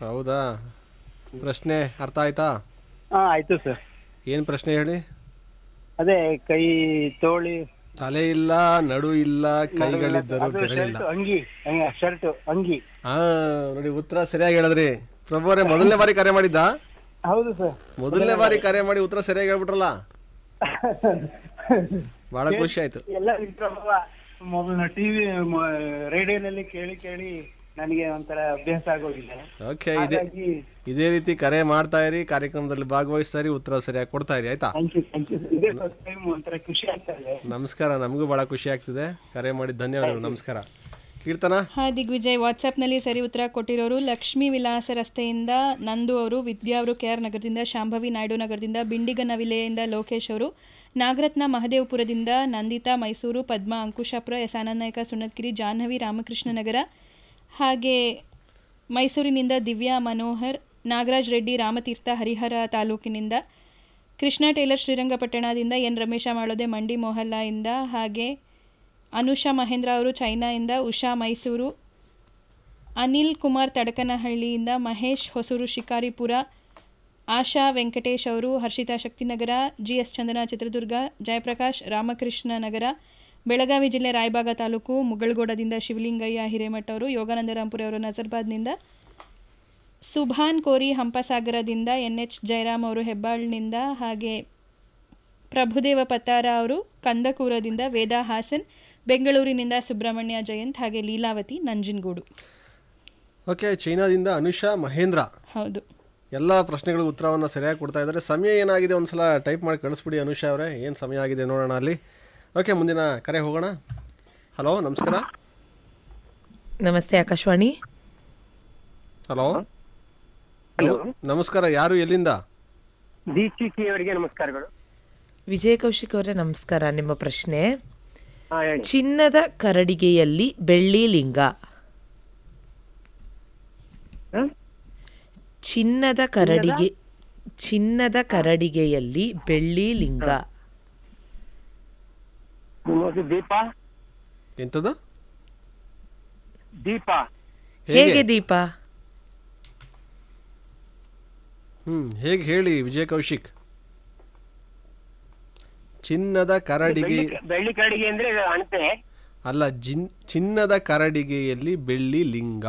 ಹೌದಾ ಪ್ರಶ್ನೆ ಅರ್ಥ ಆಯ್ತಾ ಹಾ ಆಯ್ತು ಸರ್ ಏನು ಪ್ರಶ್ನೆ ಹೇಳಿ ಅದೇ ಕೈ ತೋಳಿ ತಲೆ ಇಲ್ಲ ನಡು ಇಲ್ಲ ಕೈಗಳಿದ್ದರು ಅದು ಕೆರಳಿಲ್ಲ ಶರ್ಟ್ ಅಂಗಿ ಶರ್ಟ್ ಅಂಗಿ ಹಾ ನೋಡಿ ಉತ್ತರ ಸರಿಯಾಗಿ ಹೇಳಿದ್ರಿ ಪ್ರಭು ಅವರೇ ಮೊದಲನೇ ಬಾರಿ ಕರೆ ಮಾಡಿದ್ದ ಹೌದು ಸರ್ ಮೊದಲನೇ ಬಾರಿ ಕರೆ ಮಾಡಿ ಉತ್ತರ ಸರಿಯಾಗಿ ಹೇಳ್ಬಿಟ್ರಲ್ಲ ಬಹಳ ಖುಷಿ ಆಯ್ತು ಎಲ್ಲ ಮೊಬೈಲ್ ಟಿವಿ ರೇಡಿಯೋನಲ್ಲಿ ಕೇಳಿ ಕೇಳಿ ನನಗೆ ಒಂಥರ ಅಭ್ಯಾಸ ಆಗೋಗಿದೆ ಓಕೆ ಇದೇ ಹಾಗಾಗಿ ಇದೇ ರೀತಿ ಕರೆ ಮಾಡ್ತಾ ಇರಿ ಕಾರ್ಯಕ್ರಮದಲ್ಲಿ ಭಾಗವಹಿಸ್ತಾ ಇರಿ ಉತ್ತರ ಸರಿಯಾಗಿ ಕೊಡ್ತಾ ಇರಿ ಆಯ್ತಾ ಥ್ಯಾಂಕ್ ಯು ಥ್ಯಾಂಕ್ ಯು ಇದೇ ಫಸ್ಟ್ ಟೈಮ್ ಒಂಥರ ಖುಷಿ ಆಗ್ತಾ ಇದೆ ನಮಸ್ಕಾರ ನಮಗೂ ಬಹಳ ಖುಷಿ ಆಗ್ತಿದೆ ಕರೆ ಮಾಡಿ ಧನ್ಯವಾದಗಳು ನಮಸ್ಕಾರ ಕೀರ್ತನ ಹಾ ದಿಗ್ವಿಜಯ್ ವಾಟ್ಸಪ್ನಲ್ಲಿ ಸರಿ ಉತ್ತರ ಕೊಟ್ಟಿರೋರು ಲಕ್ಷ್ಮೀ ವಿಲಾಸ ರಸ್ತೆಯಿಂದ ನಂದು ಅವರು ವಿದ್ಯಾ ಅವರು ಕೆ ಆರ್ ನಗರದಿಂದ ಶಾಂಭವಿ ನಾಯ್ಡು ನಗರದಿಂದ ಬಿಂಡಿಗನವಿಲೆಯಿಂದ ಲೋಕೇಶ್ ಅವರು ನಾಗರತ್ನ ಮಹದೇವಪುರದಿಂದ ನಂದಿತಾ ಮೈಸೂರು ಪದ್ಮಾ ಅಂಕುಶಾಪುರ ಎಸ್ ಆನಂದ್ ನಾಯ್ಕ ಸುಣ್ಣತ್ಗಿರಿ ಜಾಹ್ನವಿ ರಾಮಕೃಷ್ಣ ನಗರ ಹಾಗೆ ಮೈಸೂರಿನಿಂದ ದಿವ್ಯಾ ಮನೋಹರ್ ನಾಗರಾಜ್ ರೆಡ್ಡಿ ರಾಮತೀರ್ಥ ಹರಿಹರ ತಾಲೂಕಿನಿಂದ ಕೃಷ್ಣ ಟೇಲರ್ ಶ್ರೀರಂಗಪಟ್ಟಣದಿಂದ ಎನ್ ರಮೇಶ ಮಾಳೋದೆ ಮಂಡಿ ಮೊಹಲ್ಲಾ ಇಂದ ಹಾಗೆ ಅನುಷಾ ಮಹೇಂದ್ರ ಅವರು ಚೈನಾಯಿಂದ ಉಷಾ ಮೈಸೂರು ಅನಿಲ್ ಕುಮಾರ್ ತಡಕನಹಳ್ಳಿಯಿಂದ ಮಹೇಶ್ ಹೊಸೂರು ಶಿಕಾರಿಪುರ ಆಶಾ ವೆಂಕಟೇಶ್ ಅವರು ಹರ್ಷಿತಾ ಶಕ್ತಿನಗರ ಜಿ ಎಸ್ ಚಂದನ ಚಿತ್ರದುರ್ಗ ಜಯಪ್ರಕಾಶ್ ರಾಮಕೃಷ್ಣ ನಗರ ಬೆಳಗಾವಿ ಜಿಲ್ಲೆ ರಾಯಬಾಗ ತಾಲೂಕು ಮುಗಳಗೋಡದಿಂದ ಶಿವಲಿಂಗಯ್ಯ ಹಿರೇಮಠ ಅವರು ಯೋಗಾನಂದರಾಂಪುರ ಅವರು ನಜರ್ಬಾದ್ನಿಂದ ಸುಭಾನ್ ಕೋರಿ ಹಂಪಸಾಗರದಿಂದ ಎನ್ ಎಚ್ ಜಯರಾಮ್ ಅವರು ಹೆಬ್ಬಾಳ್ನಿಂದ ಹಾಗೆ ಪ್ರಭುದೇವ ಪತ್ತಾರ ಅವರು ಕಂದಕೂರದಿಂದ ವೇದಾ ಹಾಸನ್ ಬೆಂಗಳೂರಿನಿಂದ ಸುಬ್ರಹ್ಮಣ್ಯ ಜಯಂತ್ ಹಾಗೆ ಲೀಲಾವತಿ ನಂಜನಗೂಡು ಓಕೆ ಚೈನಾದಿಂದ ಅನುಷಾ ಮಹೇಂದ್ರ ಹೌದು ಎಲ್ಲ ಪ್ರಶ್ನೆಗಳಿಗೆ ಉತ್ತರವನ್ನು ಸರಿಯಾಗಿ ಕೊಡ್ತಾ ಇದ್ದಾರೆ ಸಮಯ ಏನಾಗಿದೆ ಒಂದ್ಸಲ ಟೈಪ್ ಮಾಡಿ ಕಳಿಸ್ಬಿಡಿ ಅನುಷಾ ಅವರೇ ಏನು ಸಮಯ ಆಗಿದೆ ನೋಡೋಣ ಅಲ್ಲಿ ಓಕೆ ಮುಂದಿನ ಕರೆ ಹೋಗೋಣ ಹಲೋ ನಮಸ್ಕಾರ ನಮಸ್ತೆ ಆಕಾಶವಾಣಿ ಹಲೋ ಹಲೋ ನಮಸ್ಕಾರ ಯಾರು ಎಲ್ಲಿಂದ ದೀಕ್ಷಿಸಿ ಅವರಿಗೆ ನಮಸ್ಕಾರಗಳು ವಿಜಯ ಕೌಶಿಕ್ ಅವರೇ ನಮಸ್ಕಾರ ನಿಮ್ಮ ಪ್ರಶ್ನೆ ಹಾ ಹೇಳಿ ಚಿನ್ನದ ಕರಡಿಗೆಯಲ್ಲಿ ಬೆಳ್ಳಿ ಲಿಂಗ ಹ? ಚಿನ್ನದ ಕರಡಿಗೆ ಚಿನ್ನದ ಕರಡಿಗೆಯಲ್ಲಿ ಬೆಳ್ಳಿ ಲಿಂಗ ನಿಮ್ಮದು ದೀಪ ಎಂಥದ್ದು ದೀಪ ಹೇಗೆ ದೀಪ ಹ್ಮ್ ಹೇಗೆ ಹೇಳಿ ವಿಜಯ ಕೌಶಿಕ್ ಚಿನ್ನದ ಕರಡಿಗೆ ಬೆಳ್ಳಿ- ಬೆಳ್ಳಿ ಕರಡಿಗೆ ಅಂದ್ರೆ ಅಣತೆ ಅಲ್ಲ ಜಿನ್ ಚಿನ್ನದ ಕರಡಿಗೆಯಲ್ಲಿ ಬೆಳ್ಳಿ ಲಿಂಗ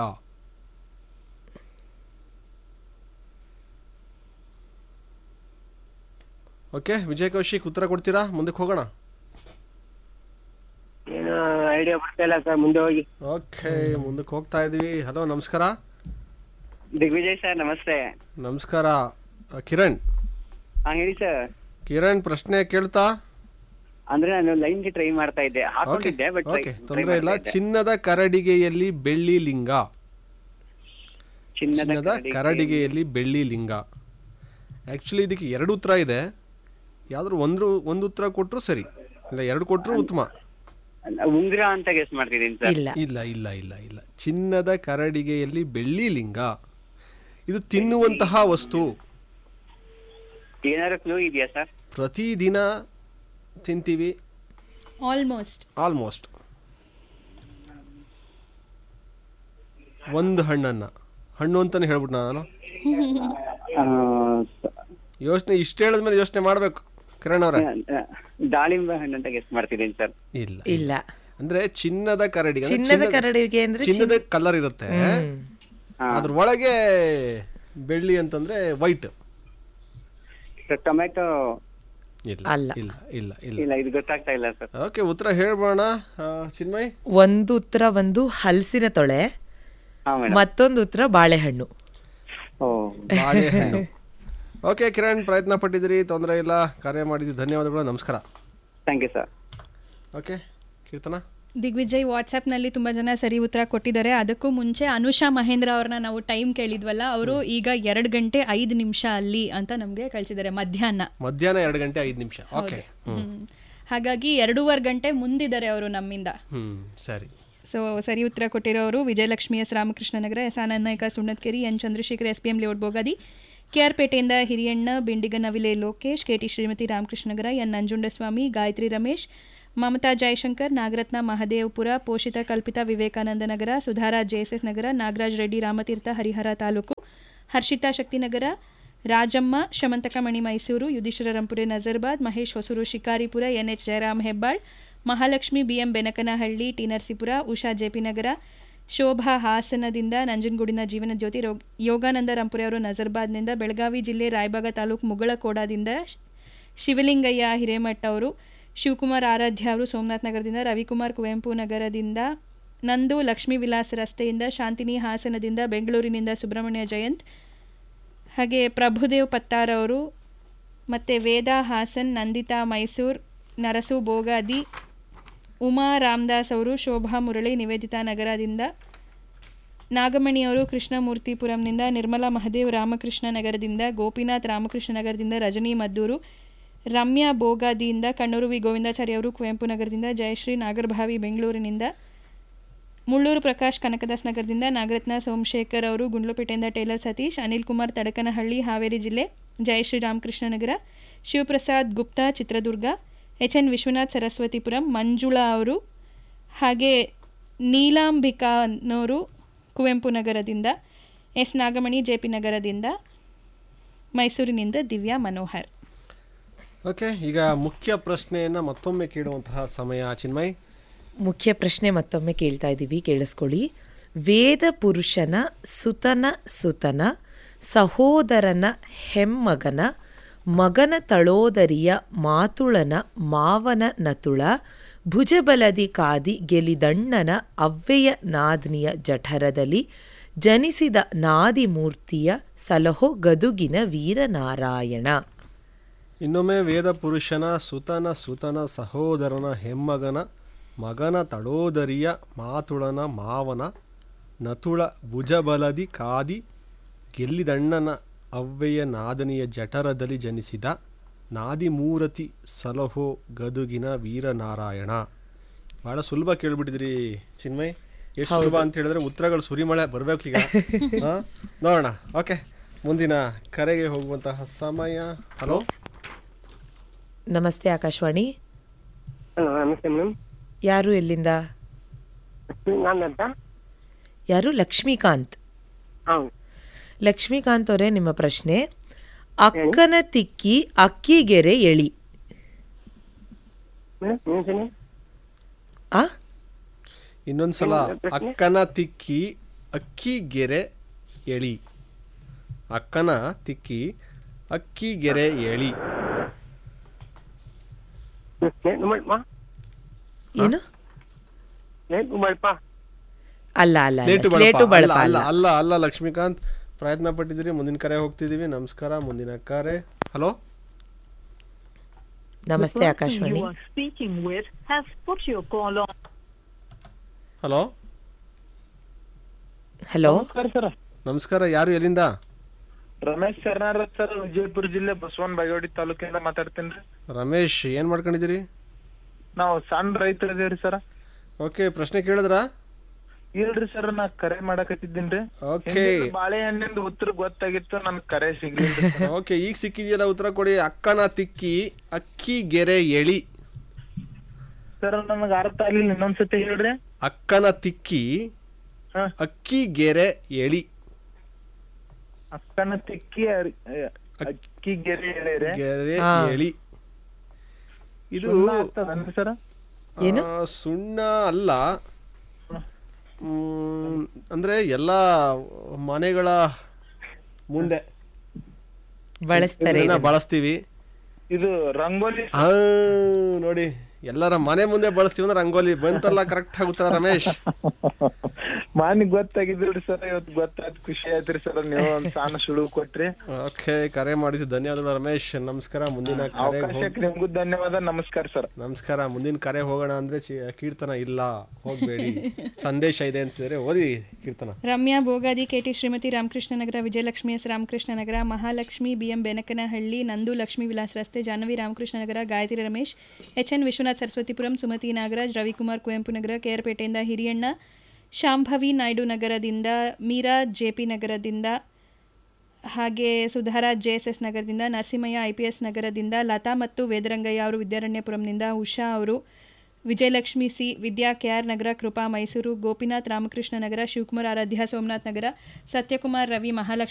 ಓಕೆ ವಿಜಯ್ ಕೌಶಿಕ್ ಉತ್ತರ ಕೊಡ್ತೀರಾ ಮುಂದಕ್ಕೆ ಹೋಗೋಣ ಏನು ಐಡಿಯಾ ಬರ್ತಾ ಇಲ್ಲ ಸರ್ ಮುಂದೆ ಹೋಗಿ ಓಕೆ ಮುಂದಕ್ಕೆ ಹೋಗ್ತಾ ಇದೀವಿ ಹಲೋ ನಮಸ್ಕಾರ ದಿಗ್ವಿಜಯ್ ಸರ್ ನಮಸ್ತೆ ನಮಸ್ಕಾರ ಅ, ಕಿರಣ್ ಹಾ ಹೇಳಿ ಸರ್ ಕಿರಣ್ ಪ್ರಶ್ನೆ ಕೇಳ್ತಾ ಅಂದ್ರೆ ನಾನು ಲೈನ್ಗೆ ಟ್ರೈ ಮಾಡ್ತಾ ಇದ್ದೆ ಓಕೆ ಹಾಕೊಂಡಿದ್ದೆ ಬಟ್ ಓಕೆ ತೊಂದರೆ ಇಲ್ಲ ಚಿನ್ನದ ಕರಡಿಗೆಯಲ್ಲಿ ಬೆಳ್ಳಿ ಲಿಂಗ ಚಿನ್ನದ ಚಿನ್ನದ ಕರಡಿಗೆಯಲ್ಲಿ ಬೆಳ್ಳಿ ಲಿಂಗ ಆ್ಯಕ್ಚುಲಿ ಇದಕ್ಕೆ ಎರಡು ಉತ್ತರ ಇದೆ ಯಾವ್ದಾದ್ರು ಒಂದು ಒಂದು ಉತ್ತರ ಕೊಟ್ಟರು ಸರಿ ಇಲ್ಲ ಎರಡು ಕೊಟ್ಟರು ಉತ್ತಮ ಉಂಗ್ರ ಅಂತ ಗೆಸ್ ಮಾಡ್ತಿದ್ದೀನಿ ಸರ್ ಇಲ್ಲ ಇಲ್ಲ ಇಲ್ಲ ಇಲ್ಲ ಇಲ್ಲ ಚಿನ್ನದ ಕರಡಿಗೆಯಲ್ಲಿ ಬೆಳ್ಳಿ ಲಿಂಗ ಇದು ತಿನ್ನುವಂತಹ ವಸ್ತು ಏನಾದ್ರು ಕ್ಲೂ ಇದೆಯಾ ಸರ್ ಪ್ರತಿದಿನ ತಿಂತೀವಿ ಆಲ್ಮೋಸ್ಟ್ ಆಲ್ಮೋಸ್ಟ್ ಒಂದು ಹಣ್ಣನ್ನು ಹಣ್ಣು ಅಂತಾನೆ ಹೇಳ್ಬಿಟ್ಟು ನಾನು ಯೋಚನೆ ಇಷ್ಟು ಹೇಳಿದ್ಮೇಲೆ ಯೋಚನೆ ಮಾಡಬೇಕು ಕಿರಣ್ ಅವರೇ ದಾಳಿಂಬೆ ಹಣ್ಣು ಅಂತ ಗೆಸ್ ಮಾಡ್ತಿದ್ದೀನಿ ಸರ್ ಇಲ್ಲ ಇಲ್ಲ ಅಂದ್ರೆ ಚಿನ್ನದ ಕರಡಿಗೆ ಅಂದ್ರೆ ಚಿನ್ನದ ಕರಡಿಗೆ ಅಂದ್ರೆ ಚಿನ್ನದ ಕಲರ್ ಇರುತ್ತೆ ಹ್ಮ್. ಅದ್ರ ಒಳಗೆ ಬೆಳ್ಳಿ ಅಂತಂದ್ರೆ ವೈಟ್ ಟೊಮೆಟೊ ಇಲ್ಲ ಅಲ್ಲ. ಇಲ್ಲ ಇಲ್ಲ ಇಲ್ಲ ಇಲ್ಲ ಇದು ಗೊತ್ತಾಗ್ತಾ ಇಲ್ಲ ಸರ್ ಓಕೆ ಉತ್ತರ ಹೇಳ್ಬೋಣ ಆ, ಚಿನ್ಮಯ್ ಒಂದು ಉತ್ತರ ಒಂದು ಹಲಸಿನ ತೊಳೆ ಹಾ ಮೇಡಮ್ ಮತ್ತೊಂದು ಉತ್ತರ ಬಾಳೆಹಣ್ಣು ಓ ಬಾಳೆಹಣ್ಣು ಓಕೆ ಕಿರಣ್ ಪ್ರಯತ್ನ ಪಟ್ಟಿದ್ದೀರಿ ತೊಂದರೆ ಇಲ್ಲ ಕಾರ್ಯ ಮಾಡಿದ್ದೀರಿ ಧನ್ಯವಾದಗಳು ನಮಸ್ಕಾರ thank you sir okay Keertana Digvijay ವಾಟ್ಸಪ್ನಲ್ಲಿ ತುಂಬ ಜನ ಸರಿ ಉತ್ತರ ಕೊಟ್ಟಿದ್ದಾರೆ ಅದಕ್ಕೂ ಮುಂಚೆ ಅನುಷಾ ಮಹೇಂದ್ರ ಅವ್ರನ್ನ ನಾವು ಟೈಮ್ ಕೇಳಿದ್ವಲ್ಲ ಅವರು ಈಗ ಎರಡು ಗಂಟೆ ಐದು ನಿಮಿಷ ಅಲ್ಲಿ ಅಂತ ನಮಗೆ ಕಳಿಸಿದ್ದಾರೆ ಮಧ್ಯಾಹ್ನ ಮಧ್ಯಾಹ್ನ ಎರಡು ಗಂಟೆ ಐದು ನಿಮಿಷ ಓಕೆ ಹ್ಮ್ ಹ್ಮ್. ಹಾಗಾಗಿ ಎರಡೂವರೆ ಗಂಟೆ ಮುಂದಿದ್ದಾರೆ ಅವರು ನಮ್ಮಿಂದ ಹ್ಮ್ ಸರಿ ಸೊ ಸರಿ ಉತ್ತರ ಕೊಟ್ಟಿರೋರು Vijayalakshmi S Ramakrishna Nagar S Anand Nayak Sunnatkeri N Chandrashekar S P M layout Bogadi K R ಪೇಟೆಯಿಂದ Hiriyanna Bindiganavile Lokesh KT Shrimati Ramakrishna Nagar N Nanjundaswamy Gayatri Ramesh Mamata Jayashankar Nagaratna Mahadevapura Poshita Kalpita Vivekananda Nagar Sudhara JSS Nagar Nagaraj Reddy Ramatirtha Harihara taluk Harshita Shaktinagar Rajamma Shamantaka Mani Mysuru Yudhishthira Rampure Nazarbad Mahesh Hosur Shikaripura NH Jayaram Hebbal Mahalakshmi BM Benakanahalli T Narasipura Usha JP Nagar Shobha ಹಾಸನದಿಂದ ನಂಜನಗೂಡಿನ ಜೀವನ ಜ್ಯೋತಿ ರೋ- ಯೋಗಾನಂದ ರಂಪುರೆ ಅವರು ನಜರ್ಬಾದ್ನಿಂದ ಬೆಳಗಾವಿ ಜಿಲ್ಲೆ ರಾಯಬಾಗ ತಾಲೂಕು ಮುಗಳಕೋಡದಿಂದ ಶ್- ಶಿವಲಿಂಗಯ್ಯ ಹಿರೇಮಠ ಅವರು ಶಿವಕುಮಾರ್ ಆರಾಧ್ಯ ಅವರು ಸೋಮನಾಥ್ ನಗರದಿಂದ ರವಿಕುಮಾರ್ ಕುವೆಂಪು ನಗರದಿಂದ ನಂದು ಲಕ್ಷ್ಮೀ ವಿಲಾಸ್ ರಸ್ತೆಯಿಂದ ಶಾಂತಿನಿ ಹಾಸನದಿಂದ ಬೆಂಗಳೂರಿನಿಂದ ಸುಬ್ರಹ್ಮಣ್ಯ ಜಯಂತ್ ಹಾಗೆ ಪ್ರಭುದೇವ್ ಪತ್ತಾರ್ ಅವರು ಮತ್ತು ವೇದಾ ಹಾಸನ್ ನಂದಿತಾ ಮೈಸೂರ್ ನರಸು ಬೋಗಾದಿ ಉಮಾ ರಾಮದಾಸ್ ಅವರು ಶೋಭಾ ಮುರಳಿ ನಿವೇದಿತಾ ನಗರದಿಂದ ನಾಗಮಣಿ ಅವರು ಕೃಷ್ಣಮೂರ್ತಿಪುರಂನಿಂದ ನಿರ್ಮಲಾ ಮಹದೇವ್ ರಾಮಕೃಷ್ಣ ನಗರದಿಂದ ಗೋಪಿನಾಥ್ ರಾಮಕೃಷ್ಣ ನಗರದಿಂದ ರಜನಿ ಮದ್ದೂರು ರಮ್ಯಾ ಬೋಗಾದಿಯಿಂದ ಕಣ್ಣೂರು ವಿ ಗೋವಿಂದಾಚಾರ್ಯ ಅವರು ಕುವೆಂಪು ನಗರದಿಂದ ಜಯಶ್ರೀ ನಾಗರಭಾವಿ ಬೆಂಗಳೂರಿನಿಂದ ಮುಳ್ಳೂರು ಪ್ರಕಾಶ್ ಕನಕದಾಸ್ ನಗರದಿಂದ ನಾಗರತ್ನ ಸೋಮಶೇಖರ್ ಅವರು ಗುಂಡ್ಲುಪೇಟೆಯಿಂದ ಟೇಲರ್ ಸತೀಶ್ ಅನಿಲ್ ಕುಮಾರ್ ತಡಕನಹಳ್ಳಿ ಹಾವೇರಿ ಜಿಲ್ಲೆ ಜಯಶ್ರೀ ರಾಮಕೃಷ್ಣ ನಗರ ಶಿವಪ್ರಸಾದ್ ಗುಪ್ತಾ ಚಿತ್ರದುರ್ಗ ಎಚ್ ಎನ್ ವಿಶ್ವನಾಥ್ ಸರಸ್ವತಿಪುರಂ ಮಂಜುಳಾ ಅವರು ಹಾಗೆ ನೀಲಾಂಬಿಕಾನವರು ಕುವೆಂಪು ನಗರದಿಂದ ಎಸ್ ನಾಗಮಣಿ ಜೆ ಪಿ ನಗರದಿಂದ ಮೈಸೂರಿನಿಂದ ದಿವ್ಯಾ ಮನೋಹರ್ ಓಕೆ ಈಗ ಮುಖ್ಯ ಪ್ರಶ್ನೆಯನ್ನು ಮತ್ತೊಮ್ಮೆ ಕೇಳುವಂತಹ ಸಮಯ ಚಿನ್ಮಯ್ ಮುಖ್ಯ ಪ್ರಶ್ನೆ ಮತ್ತೊಮ್ಮೆ ಕೇಳ್ತಾ ಇದ್ದೀವಿ ಕೇಳಿಸ್ಕೊಳ್ಳಿ ವೇದ ಪುರುಷನ ಸುತನ ಸುತನ ಸಹೋದರನ ಹೆಮ್ಮಗನ ಮಗನ ತಳೋದರಿಯ ಮಾತುಳನ ಮಾವನ ನತುಳ ಭುಜಬಲದಿ ಕಾದಿ ಗೆಲಿದಣ್ಣನ ಅವ್ವೆಯ ನಾದ್ನಿಯ ಜಠರದಲ್ಲಿ ಜನಿಸಿದ ನಾದಿಮೂರ್ತಿಯ ಸಲಹೋ ಗದುಗಿನ ವೀರನಾರಾಯಣ ಇನ್ನೊಮ್ಮೆ ವೇದ ಪುರುಷನ ಸುತನ ಸುತನ ಸಹೋದರನ ಹೆಮ್ಮಗನ ಮಗನ ತಡೋದರಿಯ ಮಾತುಳನ ಮಾವನ ನತುಳ ಭುಜಬಲದಿ ಕಾದಿ ಗೆಲ್ಲಿದಣ್ಣನ ಅವ್ವೆಯ ನಾದನಿಯ ಜಠರದಲ್ಲಿ ಜನಿಸಿದ ನಾದಿಮೂರತಿ ಸಲಹೋ ಗದುಗಿನ ವೀರನಾರಾಯಣ ಬಹಳ ಸುಲಭ ಕೇಳ್ಬಿಟ್ಟಿದ್ರಿ ಚಿನ್ಮಯ್ ಎಷ್ಟು ಸುಲಭ ಅಂತ ಹೇಳಿದ್ರೆ ಉತ್ತರಗಳು ಸುರಿಮಳೆ ಬರ್ಬೇಕು ಈಗ ಹಾ? ನೋಡೋಣ ಓಕೆ ಮುಂದಿನ ಕರೆಗೆ ಹೋಗುವಂತಹ ಸಮಯ ಹಲೋ ನಮಸ್ತೆ ಆಕಾಶವಾಣಿ ಹಲೋ ನಮಸ್ತೆ ಮೇಡಮ್ ಯಾರು ಎಲ್ಲಿಂದ ನಾನಂತ ಯಾರು ಲಕ್ಷ್ಮೀಕಾಂತ್ ಹೌದು ಲಕ್ಷ್ಮೀಕಾಂತ್ ಅವರೇ ನಿಮ್ಮ ಪ್ರಶ್ನೆ ಅಕ್ಕನ ತಿಕ್ಕಿ ಅಕ್ಕಿಗೆರೆ ಎಳಿ ಮೇಡಮ್ ಏನ್ಸೇನೆ ಆ ಇನ್ನೊಂದ್ಸಲ ಅಕ್ಕನ ತಿಕ್ಕಿ ಅಕ್ಕಿ ಗೆರೆ ಎಳಿ ಅಕ್ಕನ ತಿಕ್ಕಿ ಅಕ್ಕಿ ಗೆರೆ ಎಳಿ ಮಾಡಪ್ಪ ಏನು ಲೇಟ್ ಮಾಡಪ್ಪ ಅಲ್ಲ ಅಲ್ಲ ಅಲ್ಲ. ಸ್ಲೇಟು ಸ್ಲೇಟು ಬಳಪ ಬಳಪ ಅಲ್ಲ ಅಲ್ಲ ಅಲ್ಲ ಅಲ್ಲ ಲಕ್ಷ್ಮೀಕಾಂತ್ ಪ್ರಯತ್ನ ಪಟ್ಟಿದ್ದೀರಿ ಮುಂದಿನ ಕರೆ ಹೋಗ್ತಿದೀವಿ ನಮಸ್ಕಾರ ಮುಂದಿನ ಕರೆ ಹಲೋ ನಮಸ್ತೆ Akashvani you are speaking with has put your call on. Hello hello ನಮಸ್ಕಾರ ಸರ್ ನಮಸ್ಕಾರ ಯಾರು ಎಲ್ಲಿಂದ ರಮೇಶ್ ಶರಣಾರತ್ ಸರ್ ವಿಜಯಪುರ ಜಿಲ್ಲೆ ಬಸವನ್ ಬಾಗೇವಾಡಿ ತಾಲೂಕಿಂದ ಮಾತಾಡ್ತೀನಿ ರಮೇಶ್ ಏನ್ ಮಾಡ್ಕೊಂಡಿದ್ದೀರಿ ನಾವು ಸಣ್ಣ ರೈತರ ಇದೀವ್ರಿ ಸರ್ ಓಕೆ ಪ್ರಶ್ನೆ ಕೇಳಿದ್ರಾ ಇಲ್ರಿ ಸರ್ ನಾ ಕರೆ ಮಾಡಕತ್ತಿದ್ದೀನ್ರಿ ಓಕೆ ಹಿಂದಿನ ಬಾಳೆಹಣ್ಣಿಂದ ಉತ್ತರ ಗೊತ್ತಾಗಿತ್ತು ನನ್ ಕರೆ ಸಿಗ್ಲಿಲ್ಲ ಓಕೆ ಈಗ ಸಿಕ್ಕಿದೆಯಲ್ಲ ಉತ್ತರ ಕೊಡಿ ಅಕ್ಕನ ತಿಕ್ಕಿ ಅಕ್ಕಿ ಗೆರೆ ಎಳಿ ಸರ್ ನನಗ ಅರ್ಥ ಆಗ್ಲಿಲ್ಲ ಇನ್ನೊಂದ್ಸತಿ ಹೇಳ್ರಿ ಅಕ್ಕನ ತಿಕ್ಕಿ ಹಾ. ಅಕ್ಕಿ ಗೆರೆ ಎಳಿ ಅಕ್ಕನ ತಿಕ್ಕಿ ಅರ್- ಅ- ಅಕ್ಕಿ ಗೆರೆ ಎಳೆರಿ ಗೆರೆ ಹಾ. ಎಳಿ ಇದು ಆಗ್ತದನ್ರಿ ಸರ್ ಏನು? ಆ, ಸುಣ್ಣ ಅಲ್ಲ ಮ್, ಅಂದ್ರೆ ಎಲ್ಲ ಮನೆಗಳ ಮುಂದೆ ಬಳಸ್ತಾರೆ ಇದನ್ನ ಇದನ್ನ. ಬಳಸ್ತೀವಿ ಇದು ರಂಗೋಲಿ ಆ, ನೋಡಿ ಎಲ್ಲರ ಮನೆ ಮುಂದೆ ಬಳಸ್ತೀವಿ ಅಂದ್ರೆ ರಂಗೋಲಿ ಬಂತಲ್ಲ ಕರೆಕ್ಟ್ ಆಗುತ್ತಾ ರಮೇಶ್ ಮಾನಿ ಗೊತ್ತಾಗಿದ್ರಿ ಸರ್ ಇವತ್ತು ಗೊತ್ತಾಯ್ತು ಖುಷಿ ಆಯ್ತ್ರಿ ಸರ್ ನೀವು ಒಂದ್ ಸಣ್ಣ ಸುಳುವು ಕೊಟ್ರಿ ಓಕೆ ಕರೆ ಮಾಡಿದ್ದು ಧನ್ಯವಾದಗಳು ರಮೇಶ್ ನಮಸ್ಕಾರ ಮುಂದಿನ ಕರೆ ಅವಕಾಶಕ್ಕೆ ನಿಮ್ಗೂ ಧನ್ಯವಾದ ನಮಸ್ಕಾರ ಸರ್ ನಮಸ್ಕಾರ ಮುಂದಿನ ಕರೆ ಹೋಗೋಣ ಅಂದ್ರೆ ಚಿ- ಕೀರ್ತನ ಇಲ್ಲ ಹೋಗ್ಬೇಡಿ ಸಂದೇಶ ಇದೆ ಅಂತಿದ್ರೆ ಓದಿ Keertana Ramya Bogadi KT Shrimati Ramakrishna Nagar Vijayalakshmi S Ramakrishna Nagar Mahalakshmi BM Benakanahalli Nandu Lakshmi Vilas ರಸ್ತೆ ಜಾಹ್ನವಿ ರಾಮಕೃಷ್ಣ ನಗರ ಗಾಯತ್ರಿ ರಮೇಶ್ ಎಚ್ ಎನ್ ವಿಶ್ವನಾಥ್ ಸರಸ್ವತಿಪುರಂ ಸುಮತಿ ನಾಗರಾಜ್ ರವಿಕುಮಾರ್ ಕುವೆಂಪು ನಗರ ಕೆಆರ್ಪೇಟೆಯಿಂದ ಹಿರಿಯಣ್ಣ ಶಾಂಭವಿ ನಾಯ್ಡು ನಗರದಿಂದ ಮೀರಾ ಜೆಪಿ ನಗರದಿಂದ ಹಾಗೆ ಸುಧಾರಾ ಜೆ ಎಸ್ ಎಸ್ ನಗರದಿಂದ ನರಸಿಂಹಯ್ಯ ಐ ಪಿ ಎಸ್ ನಗರದಿಂದ ಲತಾ ಮತ್ತು ವೇದರಂಗಯ್ಯ ಅವರು ವಿದ್ಯಾರಣ್ಯಪುರಂನಿಂದ ಉಷಾ ಅವರು Vijayalakshmi C Vidya K R Nagar Krupa Mysuru Gopinath Ramakrishna Nagar Shivakumar Aradhya Somanath Nagar Satyakumar Ravi Mahalakshmi